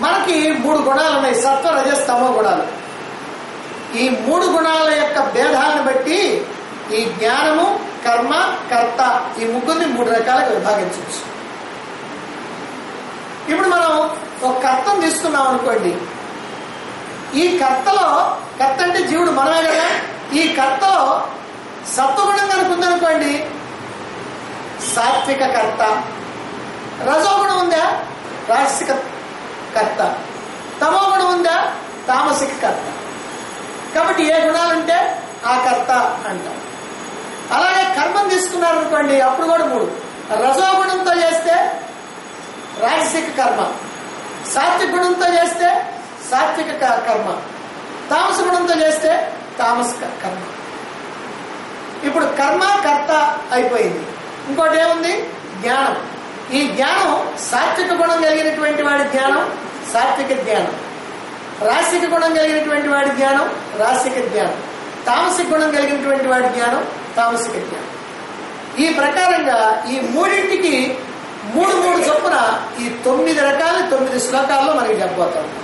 మనకి మూడు గుణాలు ఉన్నాయి సత్వ రజస్ తమో గుణాలు ఈ మూడు గుణాల యొక్క భేదాలను బట్టి ఈ జ్ఞానము కర్మ కర్త ఈ ముగ్గురిని మూడు రకాలుగా విభాగించవచ్చు ఇప్పుడు మనం ఒక కర్తను తీసుకున్నాం అనుకోండి ఈ కర్తలో కర్త అంటే జీవుడు మనమే కదా ఈ కర్తలో సత్వగుణం కనుక ఉందనుకోండి సాత్విక కర్త రజోగుణం ఉందా రాజసిక కర్త తమో గుణం ఉందా తామసిక కర్త కాబట్టి ఏ గుణాలుంటే ఆ కర్త అంటాం అలాగే కర్మం తీసుకున్నారనుకోండి అప్పుడు కూడా మూడు రజోగుణంతో చేస్తే రాజసిక కర్మ సాత్విక గుణంతో చేస్తే సాత్విక క- కర్మ తామస గుణంతో చేస్తే తామసిక కర్మ ఇప్పుడు కర్మ కర్త అయిపోయింది ఇంకోటి ఏముంది జ్ఞానం ఈ జ్ఞానం సాత్విక గుణం కలిగినటువంటి వాడి జ్ఞానం సాత్విక జ్ఞానం రాసిక గుణం కలిగినటువంటి వాడి జ్ఞానం రాసిక జ్ఞానం తామసిక గుణం కలిగినటువంటి వాడి జ్ఞానం తామసిక జ్ఞానం ఈ ప్రకారంగా ఈ మూడింటికి మూడు మూడు చొప్పున ఈ తొమ్మిది రకాల తొమ్మిది శ్లోకాల్లో మనకి చెప్పబోతాం